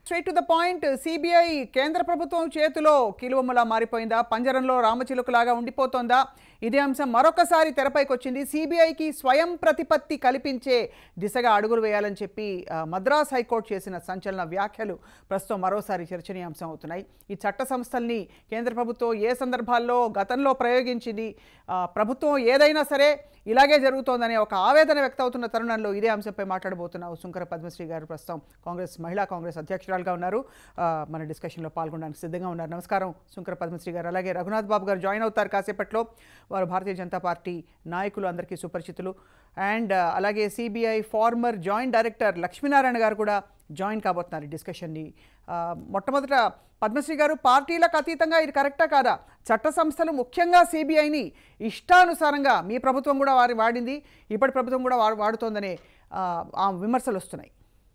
Straight to the point CBI కేంద్ర ప్రభుత్వం చేతిలో కీలువమ్మలా మారిపోయిందా పంజరంలో రామచిలుకలాగా ఉండిపోతోందా ఇదే అంశం మరొకసారి తెరపైకి వచ్చింది సిబిఐకి స్వయం ప్రతిపత్తి కల్పించే దిశగా అడుగులు వేయాలని చెప్పి ఆ, మద్రాస్ హైకోర్టు చేసిన సంచలన వ్యాఖ్యలు ప్రస్తుతం మరోసారి చర్చనీయాంశం అవుతున్నాయి ఈ చట్ట సంస్థల్ని కేంద్ర ప్రభుత్వం ఏ సందర్భాల్లో గతంలో ప్రయోగించింది ఆ, ప్రభుత్వం ఏదైనా సరే ఇలాగే జరుగుతోందనే ఒక ఆవేదన వ్యక్తమవుతున్న తరుణంలో ఇదే అంశంపై మాట్లాడబోతున్న శుంకర పద్మశ్రీ గారు ప్రస్తుతం కాంగ్రెస్ మహిళా కాంగ్రెస్ అధ్యక్షురాలుగా ఉన్నారు ఆ, మన డిస్కషన్లో పాల్గొనడానికి సిద్ధంగా ఉన్నారు నమస్కారం శుంకర పద్మశ్రీ గారు అలాగే రఘునాథ్ బాబు గారు జాయిన్ అవుతారు కాసేపట్లో వారు భారతీయ జనతా పార్టీ నాయకులు అందరికీ సుపరిచితులు అండ్ ఆ, అలాగే CBI former joint director Lakshminarayana garu కూడా జాయిన్ కాబోతున్నారు ఈ డిస్కషన్ని ఆ, మొట్టమొదట పద్మశ్రీ గారు పార్టీలకు అతీతంగా ఇది కరెక్టా కాదా చట్ట సంస్థలు ముఖ్యంగా సిబిఐని ఇష్టానుసారంగా మీ ప్రభుత్వం కూడా వారి వాడింది ఇప్పటి ప్రభుత్వం కూడా వాడు వాడుతోందనే ఆ, ఆ విమర్శలు వస్తున్నాయి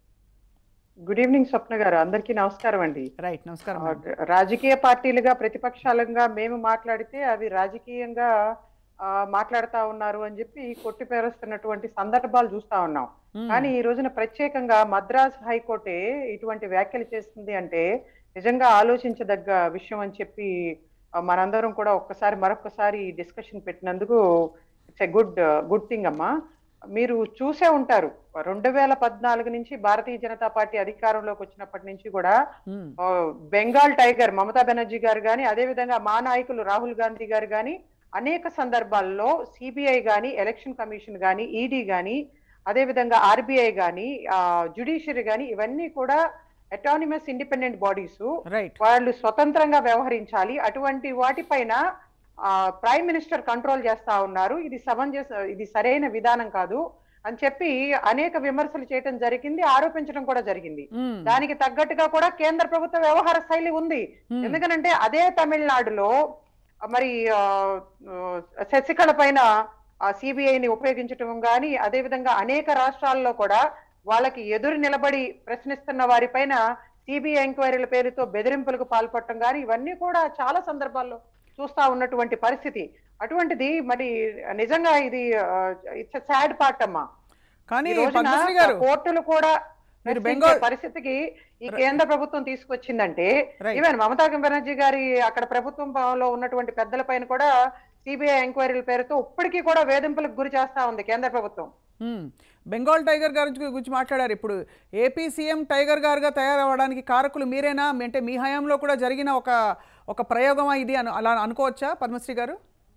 గుడ్ ఈవినింగ్ స్వప్న గారు అందరికీ నమస్కారం అండి రైట్ నమస్కారం ఆ, రాజకీయ పార్టీలుగా ప్రతిపక్షాలుగా మేము మాట్లాడితే అవి రాజకీయంగా ఆ, మాట్లాడుతా ఉన్నారు అని చెప్పి కొట్టిపేరుస్తున్నటువంటి సందర్భాలు చూస్తా ఉన్నాం మ్మ్. కానీ ఈ రోజున ప్రత్యేకంగా మద్రాస్ హైకోర్టే ఇటువంటి వ్యాఖ్యలు చేస్తుంది అంటే నిజంగా ఆలోచించదగ్గ విషయం అని చెప్పి ఆ, మనందరం కూడా ఒక్కసారి మరొకసారి డిస్కషన్ పెట్టినందుకు it's a good good thing అమ్మా మీరు చూసే ఉంటారు రెండు వేల పద్నాలుగు నుంచి భారతీయ జనతా పార్టీ అధికారంలోకి వచ్చినప్పటి నుంచి కూడా మ్మ్. ఆ, బెంగాల్ టైగర్ మమతా బెనర్జీ గారు కానీ అదేవిధంగా మా నాయకులు రాహుల్ గాంధీ గారు కానీ అనేక సందర్భాల్లో సిబిఐ కానీ ఎలక్షన్ కమిషన్ కానీ ఈడీ కానీ అదేవిధంగా ఆర్బీఐ కానీ జుడిషియరీ కానీ ఇవన్నీ కూడా అటానిమస్ ఇండిపెండెంట్ బాడీస్ రైట్ వాళ్ళు స్వతంత్రంగా వ్యవహరించాలి అటువంటి వాటిపైన ఆ, ప్రైమ్ మినిస్టర్ కంట్రోల్ చేస్తా ఉన్నారు ఇది సమంజస ఇది సరైన విధానం కాదు అని చెప్పి అనేక విమర్శలు చేయటం జరిగింది ఆరోపించడం కూడా జరిగింది మ్మ్. దానికి తగ్గట్టుగా కూడా కేంద్ర ప్రభుత్వ వ్యవహార శైలి ఉంది మ్మ్. ఎందుకనంటే అదే తమిళనాడులో మరి ఆ, ఆ, శశికళ పైన సిబిఐని ఉపయోగించటం కానీ అదేవిధంగా అనేక రాష్ట్రాల్లో కూడా వాళ్ళకి ఎదురు నిలబడి ప్రశ్నిస్తున్న వారిపైన సిబిఐ ఎంక్వైరీల పేరుతో బెదిరింపులకు పాల్పడటం కానీ ఇవన్నీ కూడా చాలా సందర్భాల్లో చూస్తా ఉన్నటువంటి పరిస్థితి అటువంటిది మరి నిజంగా ఇది ఇట్స్ సాడ్ పార్ట్ అమ్మా కానీ ఈ రోజున పద్మశ్రీ గారు కోర్టులు కూడా మీరు ప్రశ్నించే బెంగాల్- పరిస్థితికి ఈ కేంద్ర ప్రభుత్వం తీసుకొచ్చిందంటే Right. ఈవెన్ మమతా బెనర్జీ గారి అక్కడ ప్రభుత్వంలో ఉన్నటువంటి పెద్దల పైన కూడా సిబిఐ ఎంక్వైరీల పేరుతో ఇప్పటికీ కూడా వేధింపులకు గురి చేస్తా ఉంది కేంద్ర ప్రభుత్వం మ్మ్. బెంగాల్ టైగర్ గారి గురించి- గురించి మాట్లాడారు ఇప్పుడు ఏపీ సీఎం టైగర్ గారుగా తయారవ్వడానికి కారకులు మీరేనా అంటే మీ హయాంలో కూడా జరిగిన ఒక ఒక ప్రయోగమా ఇది అను అలా అనుకోవచ్చా పద్మశ్రీ గారు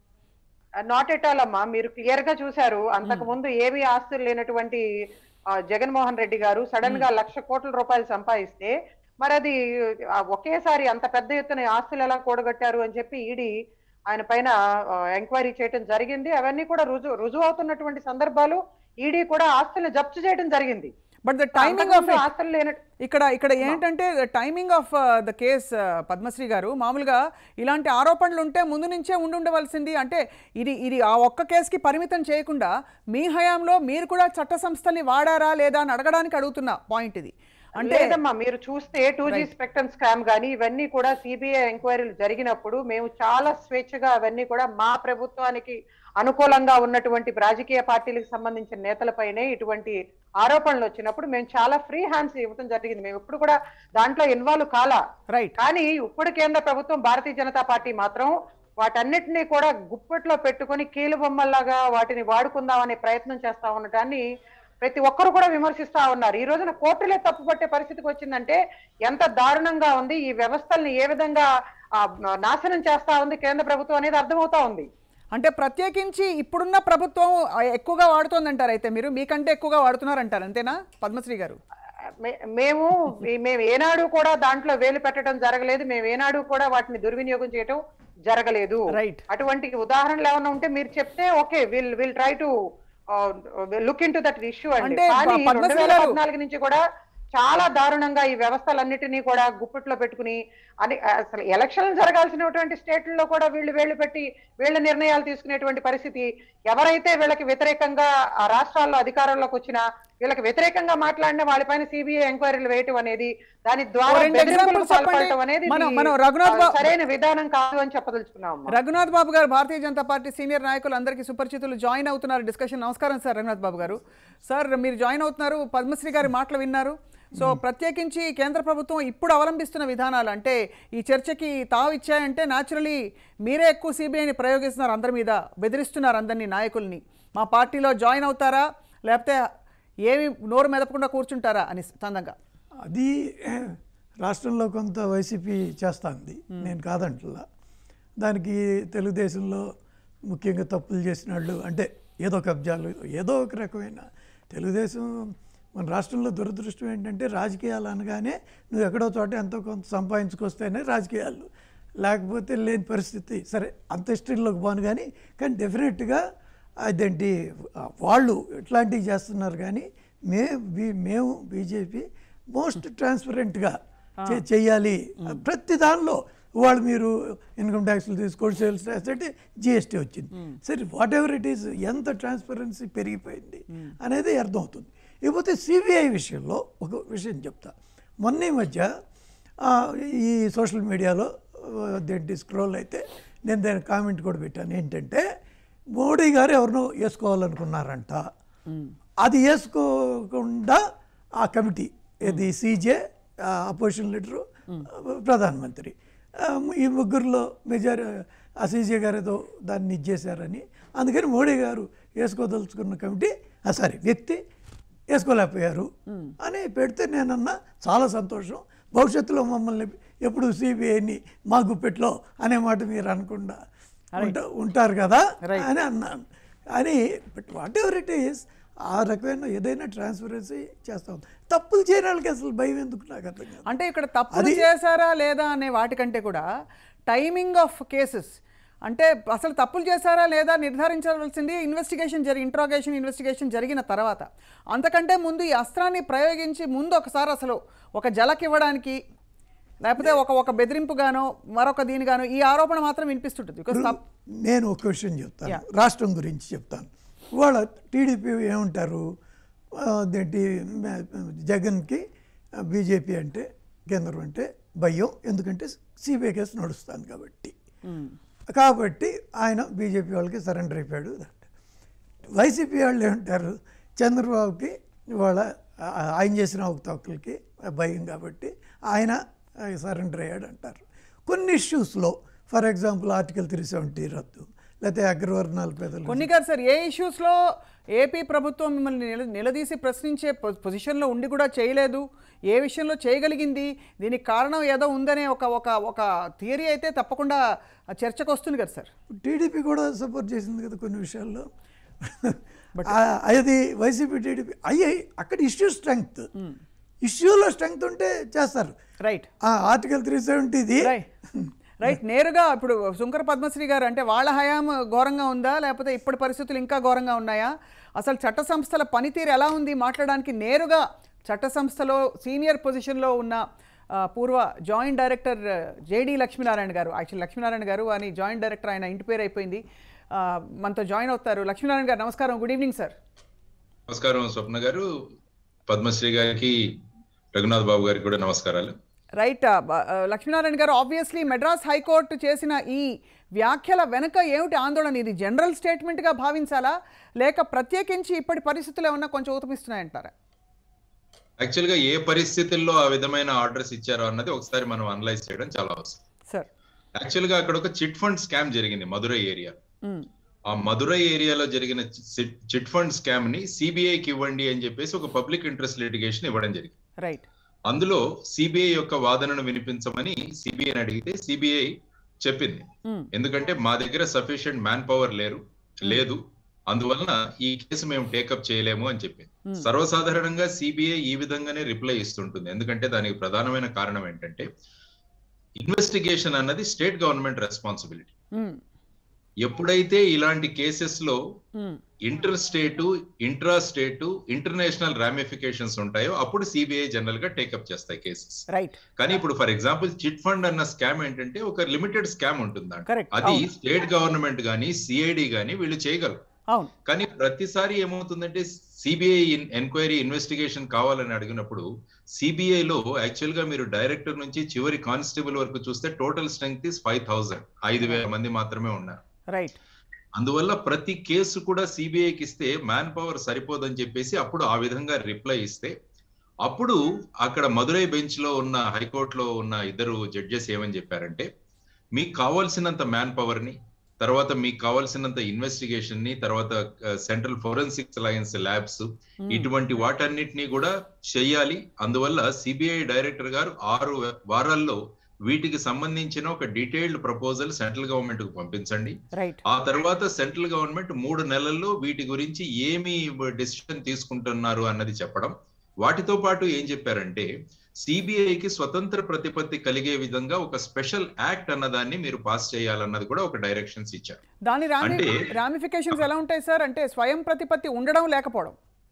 నాట్ ఎట్ ఆల్ అమ్మా మీరు క్లియర్ గా చూశారు అంతకు ముందు ఏమీ ఆస్తులు లేనటువంటి ఆ, జగన్మోహన్ రెడ్డి గారు సడన్ గా లక్ష కోట్ల రూపాయలు సంపాదిస్తే మరి అది ఆ, ఒకేసారి అంత పెద్ద ఎత్తున ఆస్తులు ఎలా కూడగట్టారు అని చెప్పి ఈడీ ఆయన పైన ఎంక్వైరీ చేయడం జరిగింది అవన్నీ కూడా రుజువు రుజువు అవుతున్నటువంటి సందర్భాలు ఈడీ కూడా ఆస్తులను జప్తు చేయడం జరిగింది బట్ ద టైమింగ్ ఆఫ్ అంతకుముందు ఆస్తులు లేన ఇక్కడ ఇక్కడ ఏంటంటే timing of the case Padmashri garu మామూలుగా ఇలాంటి ఆరోపణలు ఉంటే ముందు నుంచే ఉండుండవలసింది అంటే ఇది ఇది ఆ ఒక్క కేసుకి పరిమితం చేయకుండా మీ హయాంలో మీరు కూడా చట్ట సంస్థల్ని వాడారా లేదా అని అడగడానికి అడుగుతున్న పాయింట్ ఇది అంటే లేదమ్మా మీరు చూస్తే టూ జీ స్పెక్ట్రమ్ స్కామ్ కానీ ఇవన్నీ కూడా సిబిఐ ఎంక్వైరీలు జరిగినప్పుడు మేము చాలా స్వేచ్ఛగా అవన్నీ కూడా మా ప్రభుత్వానికి అనుకూలంగా ఉన్నటువంటి రాజకీయ పార్టీలకు సంబంధించిన నేతలపైనే ఇటువంటి ఆరోపణలు వచ్చినప్పుడు మేము చాలా ఫ్రీ హ్యాండ్స్ ఇవ్వడం జరిగింది మేము ఇప్పుడు కూడా దాంట్లో ఇన్వాల్వ్ కాలా రైట్ కానీ ఇప్పుడు కేంద్ర ప్రభుత్వం భారతీయ జనతా పార్టీ మాత్రం వాటన్నిటినీ కూడా గుప్పెట్లో పెట్టుకొని కీలు బొమ్మల్లాగా వాటిని వాడుకుందామనే ప్రయత్నం చేస్తా ఉండటాన్ని ప్రతి ఒక్కరు కూడా విమర్శిస్తా ఉన్నారు ఈ రోజున కోర్టులే తప్పుపట్టే పరిస్థితికి వచ్చిందంటే ఎంత దారుణంగా ఉంది ఈ వ్యవస్థల్ని ఏ విధంగా ఆ, నాశనం చేస్తా ఉంది కేంద్ర ప్రభుత్వం అనేది అర్థమవుతా ఉంది అంటే ప్రత్యేకించి ఇప్పుడున్న ప్రభుత్వం ఆ, ఎక్కువగా వాడుతోందంటారు అయితే మీరు మీకంటే ఎక్కువగా వాడుతున్నారంటారు అంతేనా పద్మశ్రీ గారు మే- మేము ఈ- మేము ఏనాడు కూడా దాంట్లో వేలు పెట్టడం జరగలేదు మేము ఏనాడు కూడా వాటిని దుర్వినియోగం చేయటం జరగలేదు రైట్ అటువంటి ఉదాహరణలు ఏమైనా ఉంటే మీరు చెప్తే okay will will try to look into that issue అండి అంటే కానీ ప- పద్మశ్రీ రెండు వేల గారు- పద్నాలుగు నుంచి కూడా చాలా దారుణంగా ఈ వ్యవస్థలన్నిటినీ కూడా గుప్పిట్లో పెట్టుకుని అని అసలు ఎలక్షన్లు జరగాల్సినటువంటి స్టేట్లలో కూడా వీళ్ళు వేళ్ళు పెట్టి వీళ్ళ నిర్ణయాలు తీసుకునేటువంటి పరిస్థితి ఎవరైతే వీళ్ళకి వ్యతిరేకంగా ఆ రాష్ట్రాల్లో అధికారంలోకి వచ్చినా వీళ్ళకి వ్యతిరేకంగా మాట్లాడిన వాళ్ళపైన సిబిఐ ఎంక్వైరీలు వేయటం అనేది దాని ఓ ద్వారా రెండు బెదిరింపులకు examples చెప్పండి. పాల్పడటం అనేది మనం- ఇది, మనం రఘునాథ్ ఆ, బా- సరైన విధానం కాదు అని చెప్పదలుచుకున్నాం రఘునాథ్ బాబు గారు భారతీయ జనతా పార్టీ సీనియర్ నాయకులు అందరికీ సుపరిచితులు జాయిన్ అవుతున్నారు డిస్కషన్ నమస్కారం సార్ రఘునాథ్ బాబు గారు సార్ మీరు జాయిన్ అవుతున్నారు పద్మశ్రీ గారి మాటలు విన్నారు సో ప్రత్యేకించి కేంద్ర ప్రభుత్వం ఇప్పుడు అవలంబిస్తున్న విధానాలు అంటే ఈ చర్చకి తావు ఇచ్చాయంటే న్యాచురలీ మీరే ఎక్కువ సిబిఐని ప్రయోగిస్తున్నారు అందరి మీద బెదిరిస్తున్నారు అందరినీ నాయకుల్ని మా పార్టీలో జాయిన్ అవుతారా లేకపోతే ఏమి నోరు మెదపకుండా కూర్చుంటారా అని చందంగా అది రాష్ట్రంలో కొంత వైసీపీ చేస్తుంది నేను కాదంటున్నా దానికి తెలుగుదేశంలో ముఖ్యంగా తప్పులు చేసిన వాళ్ళు అంటే ఏదో కబ్జాలు ఏదో ఒక రకమైన తెలుగుదేశం మన రాష్ట్రంలో దురదృష్టం ఏంటంటే రాజకీయాలు అనగానే నువ్వు ఎక్కడో చోట ఎంతో కొంత సంపాదించుకొస్తేనే రాజకీయాలు లేకపోతే లేని పరిస్థితి సరే అంత హిస్టరీలోకి పోను కానీ కానీ డెఫినెట్గా అదేంటి వాళ్ళు ఇట్లాంటివి చేస్తున్నారు కానీ మే బీ- మేము బీజేపీ మోస్ట్ ట్రాన్స్పరెంట్గా చెయ్యాలి ప్రతి దానిలో వాళ్ళు మీరు ఇన్కమ్ ట్యాక్స్లు తీసుకోండి సేల్స్ ట్యాక్స్ అంటే జిఎస్టీ వచ్చింది సరే వాట్ ఎవర్ ఇట్ ఈస్ ఎంత ట్రాన్స్పరెన్సీ పెరిగిపోయింది అనేది అర్థమవుతుంది ఇకపోతే సిబిఐ విషయంలో ఒక విషయం చెప్తా మొన్న ఈ మధ్య ఆ, ఈ సోషల్ మీడియాలో దేంటి స్క్రోల్ అయితే నేను దాని కామెంట్ కూడా పెట్టాను ఏంటంటే మోడీ గారు ఎవరినో వేసుకోవాలనుకున్నారంట అది వేసుకోకుండా ఆ కమిటీ ఇది సీజే అపోజిషన్ లీడరు ప్రధానమంత్రి ఆ, ఈ ముగ్గురులో మెజారి ఆ సీజే గారు ఏదో దాన్ని ఇచ్చేశారని అందుకని మోడీ గారు వేసుకోదలుచుకున్న కమిటీ ఆ సారీ వ్యక్తి వేసుకోలేకపోయారు అని పెడితే నేనన్నా చాలా సంతోషం భవిష్యత్తులో మమ్మల్ని ఎప్పుడు సిబిఐని మా గుప్పెట్లో అనే మాట మీరు అనకుండా ఉంటా- ఉంటారు కదా Right. అని అన్నాను అని but whatever it is ఆ రకమైన ఏదైనా ట్రాన్స్పరెన్సీ చేస్తాం తప్పులు చేయని వాళ్ళకి అసలు భయం ఎందుకు నాకు అర్థం కాదు అంటే ఇక్కడ తప్పులు చేశారా లేదా అనే వాటికంటే కూడా టైమింగ్ ఆఫ్ కేసెస్ అంటే అసలు తప్పులు చేశారా లేదా నిర్ధారించవలసింది ఇన్వెస్టిగేషన్ జరిగి ఇంట్రాగేషన్ ఇన్వెస్టిగేషన్ జరిగిన తర్వాత అంతకంటే ముందు ఈ అస్త్రాన్ని ప్రయోగించి ముందు ఒకసారి అసలు ఒక జలకివ్వడానికి లేకపోతే ఒక ఒక బెదిరింపుగానో మరొక దీనిగానో ఈ ఆరోపణ మాత్రం వినిపిస్తుంటుంది బికాస్ నేను ఒక విషయం చెప్తాను రాష్ట్రం గురించి చెప్తాను వాళ్ళ టీడీపీ ఏమంటారు ఆ, అదేంటి మ- జగన్కి బీజేపీ అంటే కేంద్రం అంటే భయం ఎందుకంటే సిబిఐ కేసు నడుస్తుంది కాబట్టి కాబట్టి ఆయన బీజేపీ వాళ్ళకి సరెండర్ అయిపోయాడు వైసీపీ వాళ్ళు ఏమంటారు చంద్రబాబుకి వాళ్ళ ఆ- ఆయన చేసిన అవకతవకలకి భయం కాబట్టి ఆయన సరెండర్ అయ్యాడు అంటారు కొన్ని ఇష్యూస్లో for example article three seventy రద్దు లేకపోతే అగ్రవర్ణాల పేదలు కొన్ని గారు సార్ ఏ ఇష్యూస్లో ఏపీ ప్రభుత్వం మిమ్మల్ని నిల నిలదీసి ప్రశ్నించే పొ- పొజిషన్లో ఉండి కూడా చేయలేదు ఏ విషయంలో చేయగలిగింది దీనికి కారణం ఏదో ఉందనే ఒక ఒక ఒక థియరీ అయితే తప్పకుండా చర్చకు వస్తుంది కదా సార్ టీడీపీ కూడా సపోర్ట్ చేసింది కదా కొన్ని విషయాల్లో ఆ- అది వైసీపీ టీడీపీ అయ్యాయి అక్కడ ఇష్యూ స్ట్రెంగ్త్ ఇష్యూలో స్ట్రెంగ్త్ ఉంటే చేస్తారు రైట్ ఆ ఆర్టికల్ త్రీ సెవెంటీది రైట్ రైట్ నేరుగా ఇప్పుడు శంకర పద్మశ్రీ గారు అంటే వాళ్ళ హయాం ఘోరంగా ఉందా లేకపోతే ఇప్పటి పరిస్థితులు ఇంకా ఘోరంగా ఉన్నాయా అసలు చట్ట సంస్థల పనితీరు ఎలా ఉంది మాట్లాడడానికి నేరుగా చట్ట సంస్థలో సీనియర్ పొజిషన్లో ఉన్న ఆ, పూర్వ జాయింట్ డైరెక్టర్ జేడి లక్ష్మీనారాయణ గారు యాక్చువల్ లక్ష్మీనారాయణ గారు అని జాయింట్ డైరెక్టర్ ఆయన ఇంటి పేరు అయిపోయింది ఆ, మనతో జాయిన్ అవుతారు లక్ష్మీనారాయణ గారు నమస్కారం గుడ్ ఈవినింగ్ సార్ నమస్కారం స్వప్న గారు పద్మశ్రీ గారికి రఘునాథ్ బాబు గారికి కూడా నమస్కారాలు రైట్ ఆ, బ- ఆ, లక్ష్మీనారాయణ గారు ఆబ్వియస్లీ మెడ్రాస్ హైకోర్టు చేసిన ఈ వ్యాఖ్యల వెనుక ఏమిటి ఆందోళన ఇది జనరల్ స్టేట్మెంట్గా భావించాలా లేక ప్రత్యేకించి ఇప్పటి పరిస్థితులు ఏమన్నా కొంచెం ఊతపిస్తున్నాయంటారా యాక్చువల్ గా ఏ పరిస్థితుల్లో ఆ విధమైన ఆర్డర్స్ ఇచ్చారో అన్నది ఒకసారి మనం అనలైజ్ చేయడం చాలా అవసరం సార్ యాక్చువల్ గా అక్కడ ఒక చిట్ ఫండ్ స్కామ్ జరిగింది మధురై ఏరియా ఆ మధురై ఏరియాలో జరిగిన చిట్ ఫండ్ స్కామ్ ని సిబిఐకి ఇవ్వండి అని చెప్పేసి ఒక పబ్లిక్ ఇంట్రెస్ట్ లిటిగేషన్ ఇవ్వడం జరిగింది రైట్ అందులో సిబిఐ యొక్క వాదనను వినిపించమని సిబిఐని అడిగితే సిబిఐ చెప్పింది ఎందుకంటే మా దగ్గర సఫిషియెంట్ మ్యాన్ పవర్ లేరు లేదు అందువలన ఈ కేసు మేము టేకప్ చేయలేము అని చెప్పింది సర్వసాధారణంగా సిబిఐ ఈ విధంగానే రిప్లై ఇస్తుంటుంది ఎందుకంటే దానికి ప్రధానమైన కారణం ఏంటంటే ఇన్వెస్టిగేషన్ అన్నది స్టేట్ గవర్నమెంట్ రెస్పాన్సిబిలిటీ ఎప్పుడైతే ఇలాంటి కేసెస్ లో inter state intra state international ramifications ఉంటాయో అప్పుడు సిబిఐ జనరల్ గా టేకప్ చేస్తాయి కేసెస్ రైట్ కానీ ఇప్పుడు ఫర్ ఎగ్జాంపుల్ చిట్ ఫండ్ అన్న స్కామ్ ఏంటంటే ఒక లిమిటెడ్ స్కామ్ ఉంటుంది దాంట్లో. Correct. అది అవును. స్టేట్ గవర్నమెంట్ గానీ సిఐడి గానీ వీళ్ళు చేయగలరు అవును కానీ ప్రతిసారి ఏమవుతుందంటే సిబిఐ ఎంక్వైరీ ఇన్వెస్టిగేషన్ కావాలని అడిగినప్పుడు సిబిఐ లో యాక్చువల్ గా మీరు డైరెక్టర్ నుంచి చివరి కానిస్టేబుల్ వరకు చూస్తే total strength is five thousand ఐదు వేల మంది మాత్రమే ఉన్నారు రైట్ అందువల్ల ప్రతి కేసు కూడా సిబిఐకి ఇస్తే మ్యాన్ పవర్ సరిపోదని చెప్పేసి అప్పుడు ఆ విధంగా రిప్లై ఇస్తే అప్పుడు అక్కడ మదురై బెంచ్ లో ఉన్న హైకోర్టులో ఉన్న ఇద్దరు జడ్జెస్ ఏమని చెప్పారంటే మీకు కావాల్సినంత మ్యాన్ పవర్ ని తర్వాత మీకు కావాల్సినంత ఇన్వెస్టిగేషన్ ని తర్వాత సెంట్రల్ ఫోరెన్సిక్స్ అలయన్స్ ల్యాబ్స్ ఇటువంటి వాటన్నిటిని కూడా చెయ్యాలి అందువల్ల సిబిఐ డైరెక్టర్ గారు ఆరు వారాల్లో వీటికి సంబంధించిన ఒక డీటెయిల్డ్ ప్రపోజల్ సెంట్రల్ గవర్నమెంట్ కు పంపించండి రైట్ ఆ తర్వాత సెంట్రల్ గవర్నమెంట్ మూడు నెలల్లో వీటి గురించి ఏమి డెసిషన్ తీసుకుంటున్నారు అన్నది చెప్పడం వాటితో పాటు ఏం చెప్పారంటే సిబిఐకి స్వతంత్ర ప్రతిపత్తి కలిగే విధంగా ఒక స్పెషల్ యాక్ట్ అన్నదాన్ని మీరు పాస్ చేయాలన్నది కూడా ఒక డైరెక్షన్స్ ఇచ్చారు దాని రామి అంటే- రామిఫికేషన్స్ ఎలా ఉంటాయి సార్ అంటే స్వయం ప్రతిపత్తి ఉండడం లేకపోవడం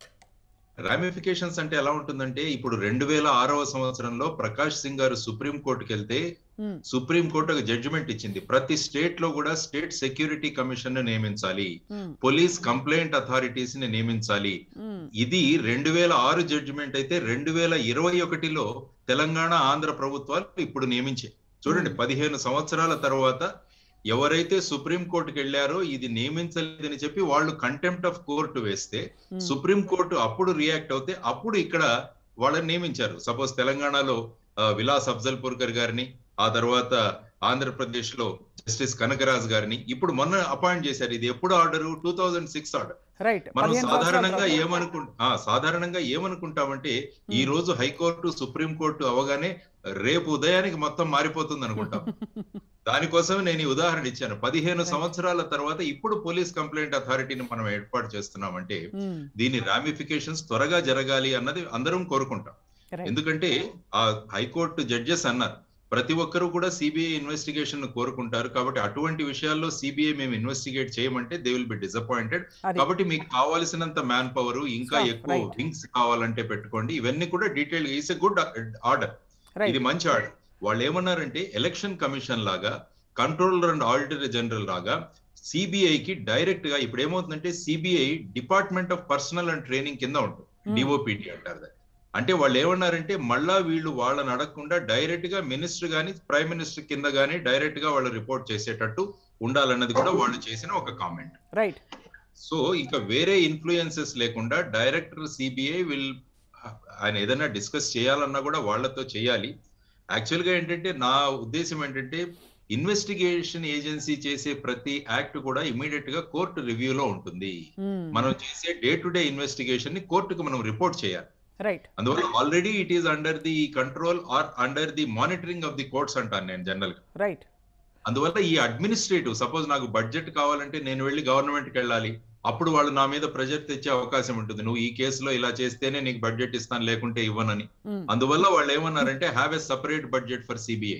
రామిఫికేషన్స్ అంటే ఎలా ఉంటుందంటే ఇప్పుడు రెండు వేల ఆరవ సంవత్సరంలో ప్రకాష్ సింగ్ గారు సుప్రీం కోర్టుకి వెళ్తే మ్మ్. సుప్రీం కోర్టు ఒక జడ్జిమెంట్ ఇచ్చింది ప్రతి స్టేట్ లో కూడా స్టేట్ సెక్యూరిటీ కమిషన్ ను నియమించాలి మ్మ్. పోలీస్ కంప్లైంట్ అథారిటీస్ ని నియమించాలి మ్మ్. ఇది రెండు వేల ఆరు జడ్జిమెంట్ అయితే రెండు వేల ఇరవై ఒకటిలో తెలంగాణ ఆంధ్ర ప్రభుత్వాలు ఇప్పుడు నియమించాయి చూడండి పదిహేను సంవత్సరాల తర్వాత ఎవరైతే సుప్రీం కోర్టుకి వెళ్ళారో ఇది నియమించలేదని చెప్పి వాళ్ళు కంటెంప్ట్ ఆఫ్ కోర్టు వేస్తే మ్మ్. సుప్రీం కోర్టు అప్పుడు రియాక్ట్ అవుతే అప్పుడు ఇక్కడ వాళ్ళని నియమించారు సపోజ్ తెలంగాణలో ఆ, విలాస్ అఫ్జల్పూర్కర్ గారిని ఆ తర్వాత ఆంధ్రప్రదేశ్ లో జస్టిస్ కనకరాజ్ గారిని ఇప్పుడు మొన్న అపాయింట్ చేశారు ఇది ఎప్పుడు order two thousand six order right మనం పదిహేను సంవత్సరాల సాధారణంగా తర్వాత. ఏమనుకు ఆ, సాధారణంగా ఏమనుకుంటామంటే ఈ రోజు హైకోర్టు సుప్రీం కోర్టు అవగానే రేపు ఉదయానికి మొత్తం మారిపోతుంది అనుకుంటాం దానికోసం నేను ఈ ఉదాహరణ ఇచ్చాను పదిహేను సంవత్సరాల తర్వాత ఇప్పుడు పోలీస్ కంప్లైంట్ అథారిటీని మనం ఏర్పాటు చేస్తున్నామంటే మ్మ్. దీని రామిఫికేషన్స్ త్వరగా జరగాలి అన్నది అందరం కోరుకుంటాం Right. ఎందుకంటే ఆ హైకోర్టు జడ్జెస్ అన్నారు ప్రతి ఒక్కరూ కూడా సిబిఐ ఇన్వెస్టిగేషన్ ను కోరుకుంటారు కాబట్టి అటువంటి విషయాల్లో సిబిఐ మేము ఇన్వెస్టిగేట్ చేయమంటే దే విల్ బి డిసప్పాయింటెడ్ అది కాబట్టి మీకు కావాల్సినంత మ్యాన్ పవర్ ఇంకా Staff, ఎక్కువ right. వింగ్స్ కావాలంటే పెట్టుకోండి ఇవన్నీ కూడా detail it's a good order right ఇది మంచి ఆర్డర్ వాళ్ళు ఏమన్నారంటే ఎలక్షన్ కమిషన్ లాగా కంట్రోలర్ అండ్ ఆడిటర్ జనరల్ లాగా సిబిఐ కి డైరెక్ట్ గా ఇప్పుడు ఏమవుతుందంటే CBI department of personnel and training కింద ఉంటుంది Hmm. డిఓపిటి అంటారు దాన్ని. అంటే వాళ్ళు ఏమన్నారంటే మళ్ళా వీళ్ళు వాళ్ళని అడగకుండా డైరెక్ట్ గా మినిస్టర్ గాని ప్రైమ్ మినిస్టర్ కింద గాని డైరెక్ట్ గా వాళ్ళు రిపోర్ట్ చేసేటట్టు ఉండాలన్నది కూడా వాళ్ళు చేసిన ఒక కామెంట్ రైట్ సో ఇంకా వేరే ఇన్ఫ్లుయెన్సెస్ లేకుండా డైరెక్టర్ సిబిఐ విల్ ఆయన ఏదైనా డిస్కస్ చేయాలన్నా కూడా వాళ్ళతో చేయాలి యాక్చువల్ గా ఏంటంటే నా ఉద్దేశం ఏంటంటే ఇన్వెస్టిగేషన్ ఏజెన్సీ చేసే ప్రతి యాక్ట్ కూడా ఇమీడియట్ గా కోర్టు రివ్యూలో ఉంటుంది మనం చేసే డే టు డే ఇన్వెస్టిగేషన్ ని కోర్టుకు మనం రిపోర్ట్ చేయాలి రైట్ అందువల్ల already it is under the control or under the monitoring of the courts అంటాను నేను జనరల్ గా రైట్ అందువల్ల ఈ అడ్మినిస్ట్రేటివ్ సపోజ్ నాకు బడ్జెట్ కావాలంటే నేను వెళ్ళి గవర్నమెంట్ కి వెళ్ళాలి అప్పుడు వాళ్ళు నా మీద ప్రెజర్ తెచ్చే అవకాశం ఉంటుంది నువ్వు ఈ కేసులో ఇలా చేస్తేనే నీకు బడ్జెట్ ఇస్తాను లేకుంటే ఇవ్వనని అందువల్ల వాళ్ళు ఏమన్నారంటే have a separate budget for CBI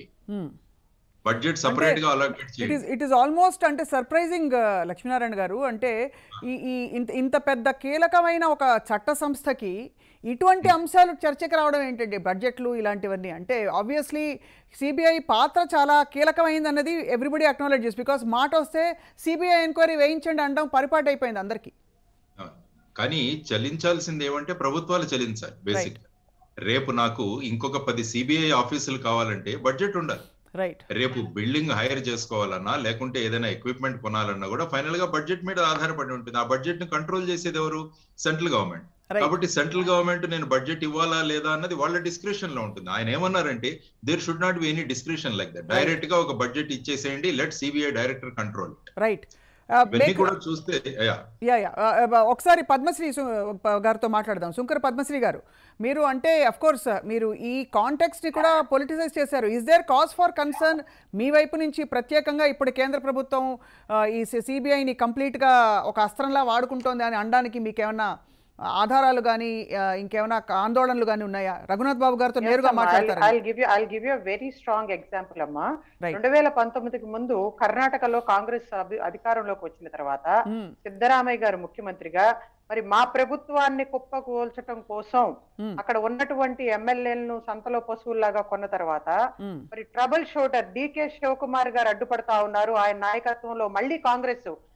budget separate గా అలాకేట్ ఇట్ చేయండి ఈస్ ఇట్ ఈస్ ఆల్మోస్ట్ అంటే సర్ప్రైజింగ్ లక్ష్మీనారాయణ గారు అంటే ఈ ఈ ఇంత ఇంత పెద్ద కీలకమైన ఒక చట్ట సంస్థకి ఇటువంటి అంశాలు చర్చకు రావడం ఏంటండి బడ్జెట్లు ఇలాంటివన్నీ అంటే ఆబ్వియస్లీ సిబిఐ పాత్ర చాలా కీలకమైంది అన్నది ఎవ్రీబడి అక్నాలెడ్జెస్ బికాస్ మాట వస్తే సిబిఐ ఎంక్వైరీ వేయించండి అనడం పరిపాటి అయిపోయింది అందరికీ ఆ, కానీ చలించాల్సింది ఏమంటే ప్రభుత్వాలు చలించాలి బేసిక్ రేపు నాకు ఇంకొక పది సిబిఐ ఆఫీసులు కావాలంటే బడ్జెట్ ఉండాలి రైట్ రేపు బిల్డింగ్ హైర్ చేసుకోవాలన్నా లేకుంటే ఏదైనా ఎక్విప్మెంట్ కొనాలన్నా కూడా ఫైనల్ గా బడ్జెట్ మీద ఆధారపడి ఉంటుంది ఆ బడ్జెట్ ని కంట్రోల్ చేసేది ఎవరు సెంట్రల్ గవర్నమెంట్ Right. కాబట్టి సెంట్రల్ గవర్నమెంట్ నేను బడ్జెట్ ఇవ్వాలా లేదా అన్నది వాళ్ళ డిస్క్రిప్షన్ లో ఉంటుంది ఆయన ఏమన్నారంటే there should not be any description like that direct గా ఒక బడ్జెట్ ఇచ్చేసేయండి let CBI director control right ఇవన్నీ కూడా చూస్తే యా యా యా ఆ, ఆ, ఒకసారి పద్మశ్రీ సు- ప- గారితో మాట్లాడదాం శంకర్ పద్మశ్రీ గారు మీరు అంటే అఫ్ కోర్స్ మీరు ఈ కాంటెక్స్ని కూడా పొలిటిసైజ్ చేశారు is there cause for concern మీ వైపు నుంచి ప్రత్యేకంగా ఇప్పుడు కేంద్ర ప్రభుత్వం ఆ, ఈ సిబిఐని కంప్లీట్గా ఒక అస్త్రంలా వాడుకుంటోంది అని అనడానికి మీకు ఏమన్నా ఆధారాలు కానీ ఇంకేమైనా ఆందోళనలు కానీ ఉన్నాయా రఘునాథ్ బాబు గారితో నేరుగా మాట్లాడతారు I give you I give you very strong example అమ్మా Right. రెండు వేల పంతొమ్మిదికి ముందు కర్ణాటకలో కాంగ్రెస్ అభి- అధికారంలోకి వచ్చిన తర్వాత సిద్ధరామయ్య గారు ముఖ్యమంత్రిగా మరి మా ప్రభుత్వాన్ని కుప్పకూల్చటం కోసం Hmm. అక్కడ ఉన్నటువంటి ఎమ్మెల్యేలను సంతలో పశువుల్లాగా కొన్న తర్వాత మరి ట్రబుల్ షూటర్ డికే శివకుమార్ గారు అడ్డుపడతా ఉన్నారు ఆయన నాయకత్వంలో మళ్ళీ కాంగ్రెస్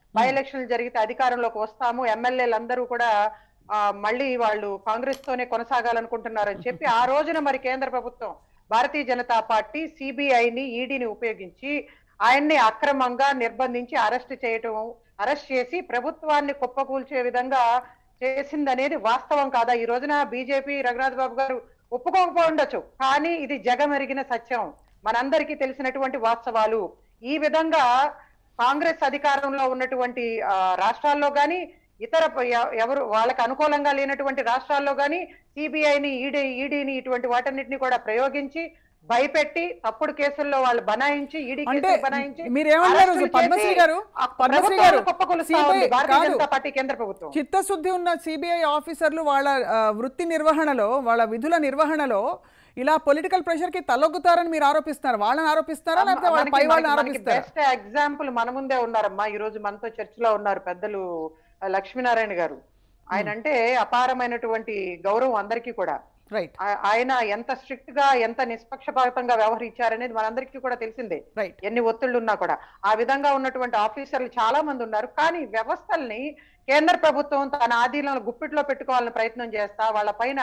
బై ఎలక్షన్లు జరిగితే అధికారంలోకి వస్తాము ఎమ్మెల్యేలు అందరూ కూడా ఆ, మళ్ళీ వాళ్ళు కాంగ్రెస్ తోనే కొనసాగాలనుకుంటున్నారని చెప్పి ఆ రోజున మరి కేంద్ర ప్రభుత్వం భారతీయ జనతా పార్టీ సిబిఐని ఈడీని ఉపయోగించి ఆయన్ని అక్రమంగా నిర్బంధించి అరెస్ట్ చేయటం అరెస్ట్ చేసి ప్రభుత్వాన్ని కుప్పకూల్చే విధంగా చేసిందనేది వాస్తవం కాదా ఈ రోజున బీజేపీ రఘునాథ్ బాబు గారు ఒప్పుకోకపోయి ఉండొచ్చు కానీ ఇది జగమెరిగిన సత్యం మనందరికీ తెలిసినటువంటి వాస్తవాలు ఈ విధంగా కాంగ్రెస్ అధికారంలో ఉన్నటువంటి ఆ, రాష్ట్రాల్లో గాని ఇతర ప- ఎ- ఎవరు వాళ్ళకి అనుకూలంగా లేనటువంటి రాష్ట్రాల్లో గాని సిబిఐని ఈడీ ఈడీని ఇటువంటి వాటన్నిటిని కూడా ప్రయోగించి భయపెట్టి తప్పుడు కేసుల్లో వాళ్ళు బనాయించి ఈడీ అంటే కేసులు బనాయించి మీరేమన్నారు అరెస్టులు పద్మశ్రీ చేసి గారు ఆ పద్మశ్రీ ప్రభుత్వాన్ని గారు కుప్పకూలుస్తా CBI ఉంది భారతీయ కాదు. జనతా పార్టీ కేంద్ర ప్రభుత్వం చిత్తశుద్ధి ఉన్న సిబిఐ ఆఫీసర్లు వాళ్ళ ఆ, వృత్తి నిర్వహణలో వాళ్ళ విధుల నిర్వహణలో ఇలా పొలిటికల్ ప్రెషర్ కి తలొగ్గుతారని మీరు ఆరోపిస్తున్నారు వాళ్ళని ఆరోపిస్తారా లేకపోతే వాళ్ళ పై వాళ్ళని ఆరోపిస్తారా బెస్ట్ ఎగ్జాంపుల్ మన ముందే ఉన్నారమ్మా ఈ రోజు మనతో చర్చలో ఉన్నారు పెద్దలు ఆ, లక్ష్మీనారాయణ గారు ఆయన అంటే అపారమైనటువంటి గౌరవం అందరికీ కూడా రైట్ ఆ- ఆయన ఎంత స్ట్రిక్ట్ గా ఎంత నిష్పక్షపాతంగా వ్యవహరించారనేది మనందరికీ కూడా తెలిసిందే రైట్ ఎన్ని ఒత్తిళ్లు ఉన్నా కూడా ఆ విధంగా ఉన్నటువంటి ఆఫీసర్లు చాలా మంది ఉన్నారు కానీ వ్యవస్థల్ని కేంద్ర ప్రభుత్వం తన ఆధీనంలో గుప్పిట్లో పెట్టుకోవాలని ప్రయత్నం చేస్తా వాళ్ళ పైన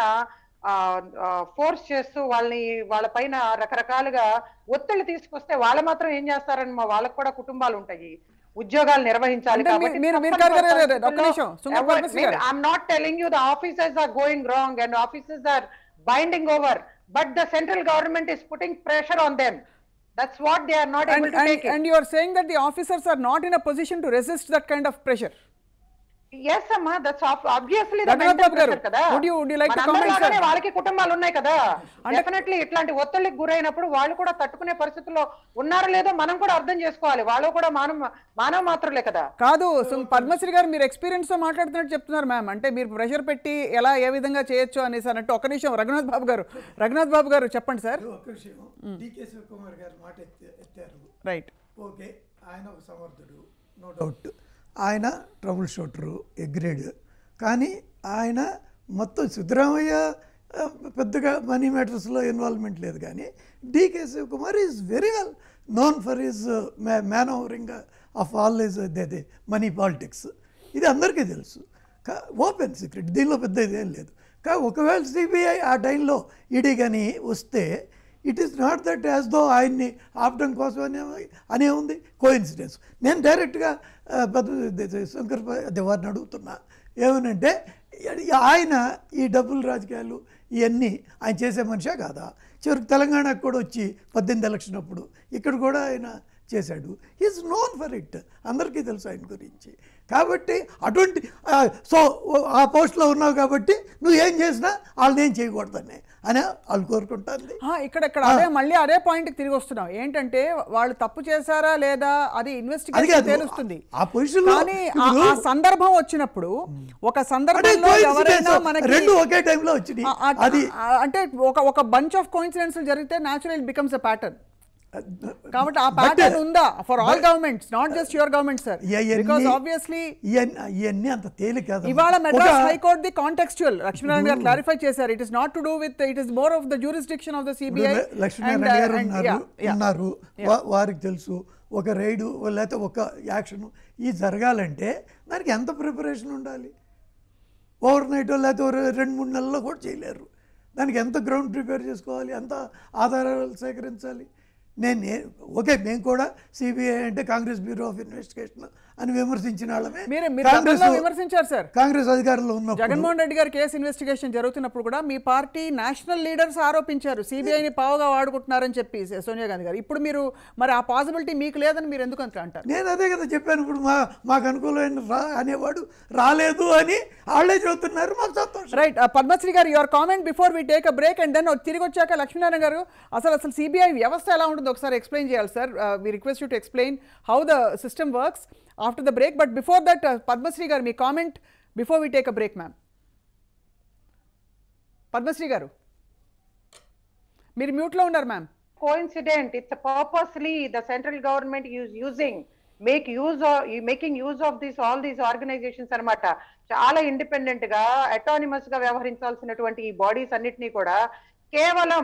ఫోర్స్ చేస్తూ వాళ్ళని వాళ్ళ పైన రకరకాలుగా ఒత్తిళ్లు తీసుకొస్తే వాళ్ళు మాత్రం ఏం చేస్తారని మా వాళ్ళకు కూడా కుటుంబాలు ఉంటాయి ఉద్యోగాలు నిర్వహించాలి అంటే కాబట్టి మీరు- మీరు- మీరు తప్పని గారు- గారు- పరిస్థితుల్లో ఒక్క నిమిషం, సుందర్ ఎవరు- పద్మశ్రీ నేను- గారు. I'm not telling you the officers are going wrong and officers are binding over, but the central government is putting pressure on them. That's what they are not and, able to and, take it. and you are saying that the officers are not in a position to resist that kind of pressure yes, అమ్మా that's ob- obviously the Raghunath mental బాబు గారు, pressure కదా. would you- would you like to మనందరి comment, లాగానే sir? వాళ్ళకి కుటుంబాలు ఉన్నాయి కదా definitely ఇట్లాంటి ఒత్తిడికి గురైనప్పుడు వాళ్ళు కూడా తట్టుకునే పరిస్థితుల్లో ఉన్నారో లేదో మనం కూడా అర్థం చేసుకోవాలి వాళ్ళు కూడా మానవ మానవ మాత్రులే కదా కాదు సు- పద్మశ్రీ గారు మీరు ఎక్స్పీరియన్స్ తో మాట్లాడుతున్నట్టు చెప్తున్నారు మ్యామ్ అంటే మీరు ప్రెషర్ పెట్టి ఎలా ఏ విధంగా చేయొచ్చు అనేసి అన్నట్టు ఒక నిమిషం రఘునాథ్ బాబు గారు రఘునాథ్ బాబు గారు చెప్పండి సార్ ఒక్క విషయం డికే శివకుమార్ గారు మాట ఎత్తి- ఎత్తారు రైట్ ఓకే ఆయన ఒక సమర్థుడు నో డౌట్ ఆయన ట్రబుల్ షూటరు అగ్రేడ్ కానీ ఆయన మొత్తం సిద్ధరామయ్య ఆ, పెద్దగా మనీ మ్యాటర్స్లో ఇన్వాల్వ్మెంట్ లేదు కానీ DK Shivakumar is very well known for his manoeuvring of all is అదే మనీ పాలిటిక్స్ ఇది అందరికీ తెలుసు కా ఓపెన్ సీక్రెట్ దీనిలో పెద్ద ఇదేం లేదు కా ఒకవేళ సిబిఐ ఆ టైంలో ఈడీ కానీ వస్తే it is not that as though ఆయన్ని ఆపడం కోసం అనే అనే ఉంది కోఇన్సిడెన్స్ నేను డైరెక్ట్గా పెద్ద శంకర్ అదే వారిని అడుగుతున్నా ఏమనంటే ఆయన ఈ డబ్బులు రాజకీయాలు ఇవన్నీ ఆయన చేసే మనిషా కాదా చివరికి తెలంగాణకు కూడా వచ్చి పద్దెనిమిది ఎలక్షన్ అప్పుడు ఇక్కడ కూడా ఆయన చేశాడు ఈజ్ నోన్ ఫర్ ఇట్ అందరికీ తెలుసు ఆయన గురించి కాబట్టి అటువంటి సో ఆ పోస్ట్లో ఉన్నావు కాబట్టి నువ్వు ఏం చేసినా వాళ్ళని ఏం చేయకూడదని అని వాళ్ళు కోరుకుంటుంది ఆ, ఇక్కడ ఇక్కడ అదే మళ్ళీ అదే పాయింట్ తిరిగి వస్తున్నాం ఏంటంటే వాళ్ళు తప్పు చేశారా లేదా అది అది ఇన్వెస్టిగేషన్ కాదు. తెలుస్తుంది ఆ పొజిషన్లో కానీ ఆ- ఆ సందర్భం వచ్చినప్పుడు ఒక అంటే సందర్భంలో ఎవరైనా coincidence, మనకి రెండు ఒకే టైంలో వచ్చినాయి ఆ- ఆ- అది ఆ- అంటే ఒక ఒక బంచ్ ఆఫ్ కోయిన్సిడెన్స్ జరిగితే న్యాచురల్ బికమ్స్ ఎ ప్యాటర్న్ కాబట్టి ఆ ప్యాటర్న్ ఉందా for all governments not just your government sir ఇవన్నీ- బికాస్ ఆబ్వియస్లీ ఇవన్నీ ఇవన్నీ అంత తేలిక కాదు ఇవాళ మెడ్రాస్ ఒక- high court the contextual Lakshminarayana garu clarify చేశారు it is not to do with it is more of the jurisdiction of the CBI ఇప్పుడు లక్ష్మీనారాయణ గారు ఉన్నారు ఉన్నారు వా- వారికి తెలుసు ఒక రైడు లేకపోతే ఒక యాక్షన్ ఇది జరగాలంటే దానికి ఎంత ప్రిపరేషన్ ఉండాలి ఓవర్ నైట్ లేకపోతే ఒక రెండు మూడు నెలల్లో కూడా చేయలేరు దానికి ఎంత గ్రౌండ్ ప్రిపేర్ చేసుకోవాలి ఎంత ఆధారాలు సేకరించాలి నేను నే- ఓకే మేము కూడా సిబిఐ అంటే కాంగ్రెస్ బ్యూరో ఆఫ్ ఇన్వెస్టిగేషన్ అని విమర్శించిన వాళ్ళమే మీరు మీరు కాంగ్రెస్ గతంలో విమర్శించారు సార్ కాంగ్రెస్ అధికారంలో ఉన్నప్పుడు జగన్మోహన్ రెడ్డి గారి కేసు ఇన్వెస్టిగేషన్ జరుగుతున్నప్పుడు కూడా మీ పార్టీ నేషనల్ లీడర్స్ ఆరోపించారు సిబిఐని పావుగా వాడుకుంటున్నారని చెప్పి సోనియా గాంధీ గారు ఇప్పుడు మీరు మరి ఆ పాసిబిలిటీ మీకు లేదని మీరు ఎందుకు అంత అంటారు నేను అదే కదా చెప్పాను ఇప్పుడు మా మాకు అనుకూలమైన రా అనేవాడు రాలేదు అని వాళ్ళే చెబుతున్నారు మాకు సంతోషం right Padmashri garu your comment before we take a break and then తిరిగి వచ్చాక లక్ష్మీనారాయణ గారు అసలు అసలు సిబిఐ వ్యవస్థ ఎలా ఉంటుందో ఒకసారి ఎక్స్ప్లెయిన్ చేయాలి sir we request you to explain how the system works after the break but before that Padmashri garu మీ comment before we take a break ma'am Padmashri garu మీరు మ్యూట్లో ఉన్నారు ma'am coincident it's a purposely the central government is using make use of making use of this all these organizations అన్నమాట చాలా independent గా అటానిమస్ గా వ్యవహరించాల్సినటువంటి ఈ bodies అన్నిటినీ కూడా కేవలం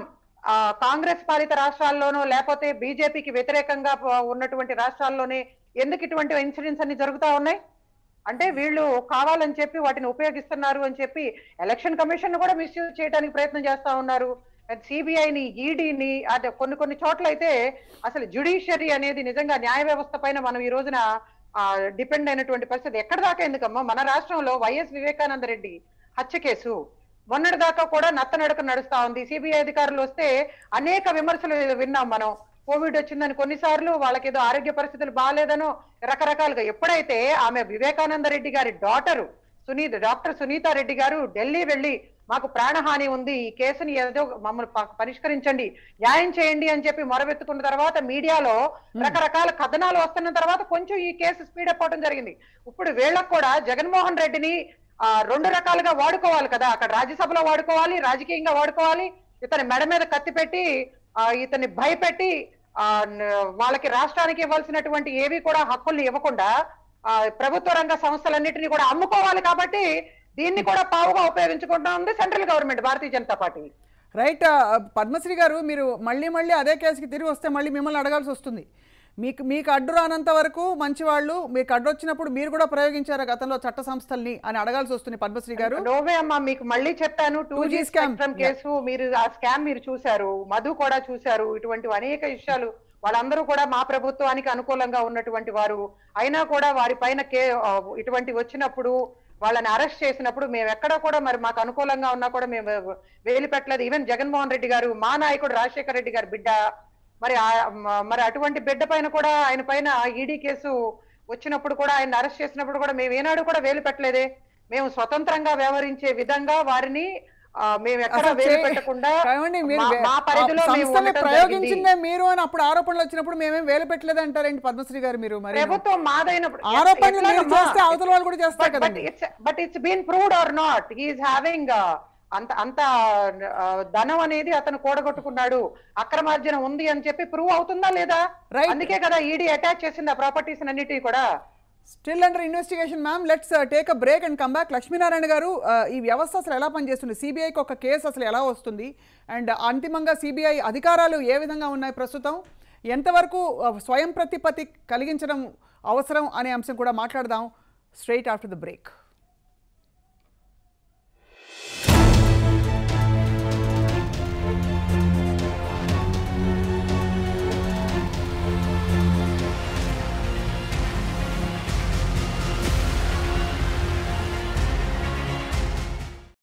ఆ, కాంగ్రెస్ పాలిత రాష్ట్రాల్లోనో లేకపోతే బీజేపీకి వ్యతిరేకంగా ప- ఉన్నటువంటి రాష్ట్రాల్లోనే ఎందుకు ఇటువంటి ఇన్సిడెంట్స్ అన్ని జరుగుతా ఉన్నాయి అంటే వీళ్ళు కావాలని చెప్పి వాటిని ఉపయోగిస్తున్నారు అని చెప్పి ఎలక్షన్ కమిషన్ కూడా మిస్యూజ్ చేయడానికి ప్రయత్నం చేస్తా ఉన్నారు సిబిఐని ఈడీని అదే కొన్ని కొన్ని చోట్ల అయితే అసలు జ్యుడిషియరీ అనేది నిజంగా న్యాయ వ్యవస్థ పైన మనం ఈ రోజున డిపెండ్ అయినటువంటి పరిస్థితి ఎక్కడ దాకా ఎందుకమ్మా మన రాష్ట్రంలో వైఎస్ వివేకానంద రెడ్డి హత్య కేసు మొన్నటి దాకా కూడా నత్తనడక నడుస్తా ఉంది సిబిఐ అధికారులు వస్తే అనేక విమర్శలు విన్నాం మనం కోవిడ్ వచ్చిందని కొన్నిసార్లు వాళ్ళకి ఏదో ఆరోగ్య పరిస్థితులు బాగాలేదనో రకరకాలుగా ఎప్పుడైతే ఆమె వివేకానంద రెడ్డి గారి డాటరు సునీత డాక్టర్ సునీత రెడ్డి గారు ఢిల్లీ వెళ్ళి మాకు ప్రాణహాని ఉంది ఈ కేసుని ఏదో మమ్మల్ని ప- పరిష్కరించండి న్యాయం చేయండి అని చెప్పి మొరబెత్తుకున్న తర్వాత మీడియాలో రకరకాల కథనాలు వస్తున్న తర్వాత కొంచెం ఈ కేసు స్పీడప్ అవడం జరిగింది ఇప్పుడు వీళ్ళకు కూడా జగన్మోహన్ రెడ్డిని ఆ, రెండు రకాలుగా వాడుకోవాలి కదా అక్కడ రాజ్యసభలో వాడుకోవాలి రాజకీయంగా వాడుకోవాలి ఇతని మెడ మీద కత్తి పెట్టి ఆ, ఇతన్ని భయపెట్టి ఆ, న- వాళ్ళకి రాష్ట్రానికి ఇవ్వాల్సినటువంటి ఏవి కూడా హక్కుల్ని ఇవ్వకుండా ఆ, ప్రభుత్వ రంగ సంస్థలన్నిటిని కూడా అమ్ముకోవాలి కాబట్టి దీన్ని కూడా పావుగా ఉపయోగించుకుంటా ఉంది central government Bharatiya Janata Party right ఆ, పద్మశ్రీ గారు మీరు మళ్ళీ మళ్ళీ అదే కేసుకి తిరిగి వస్తే మళ్ళీ మిమ్మల్ని అడగాల్సి వస్తుంది మీకు మీకు అడ్డు రానంత వరకు మంచివాళ్ళు మీకు అడ్డు వచ్చినప్పుడు మీరు కూడా ప్రయోగించారు గతంలో చట్ట సంస్థల్ని అని అడగాల్సి వస్తుంది పద్మశ్రీ గారు నోవే అమ్మా మీకు మళ్ళీ చెప్తాను two 2G G scam. Spectrum case మీరు ఆ స్కామ్ మీరు చూశారు మధు కూడా చూశారు ఇటువంటి అనేక విషయాలు వాళ్ళందరూ కూడా మా ప్రభుత్వానికి అనుకూలంగా ఉన్నటువంటి వారు అయినా కూడా వారి పైన కే ఆ, ఇటువంటి వచ్చినప్పుడు వాళ్ళని అరెస్ట్ చేసినప్పుడు మేము ఎక్కడ కూడా మరి మాకు అనుకూలంగా ఉన్నా కూడా మేము వేలు పెట్టలేదు ఈవెన్ జగన్మోహన్ రెడ్డి గారు మా నాయకుడు రాజశేఖర రెడ్డి గారి బిడ్డ మరి ఆ- మ- మరి అటువంటి బిడ్డ పైన కూడా ఆయన పైన ఈడీ కేసు వచ్చినప్పుడు కూడా ఆయన అరెస్ట్ చేసినప్పుడు కూడా మేము ఏనాడు కూడా వేలు పెట్టలేదే మేము స్వతంత్రంగా వ్యవహరించే విధంగా వారిని ఆ, మేము ఎక్కడ అసలు వేలు చే- పెట్టకుండా కావండి మీరు మా- వే- మా పరిధిలో ఆ మేము సంస్థని ఉండటం జరిగింది. ప్రయోగించిందే మీరు అని అప్పుడు ఆరోపణలు వచ్చినప్పుడు మేమేం వేలు పెట్టలేదు అంటారేంటి పద్మశ్రీ గారు మీరు మరి ప్రభుత్వం మాదైనప్పుడు ఆరోపణలు మీరు చేస్తే అవతల వాళ్ళు కూడా చేస్తారు కదండి but it's been proved or not he's having అంత అంత ఆ, ధనం అనేది అతను కూడగొట్టుకున్నాడు అక్రమార్జన ఉంది అని చెప్పి ప్రూవ్ అవుతుందా లేదా Right. అందుకే కదా ఈడీ అటాచ్ చేసింది ఆ ప్రాపర్టీస్ అన్నిటి కూడా still under investigation ma'am let's take a break and come back Lakshminarayana garu uh, ఈ వ్యవస్థ అసలు ఎలా పనిచేస్తుంది సిబిఐకి ఒక కేసు అసలు ఎలా వస్తుంది అండ్ అంతిమంగా సిబిఐ అధికారాలు ఏ విధంగా ఉన్నాయి ప్రస్తుతం ఎంతవరకు uh, స్వయం ప్రతిపత్తి కలిగించడం అవసరం అనే అంశం కూడా మాట్లాడదాం స్ట్రైట్ ఆఫ్టర్ ద బ్రేక్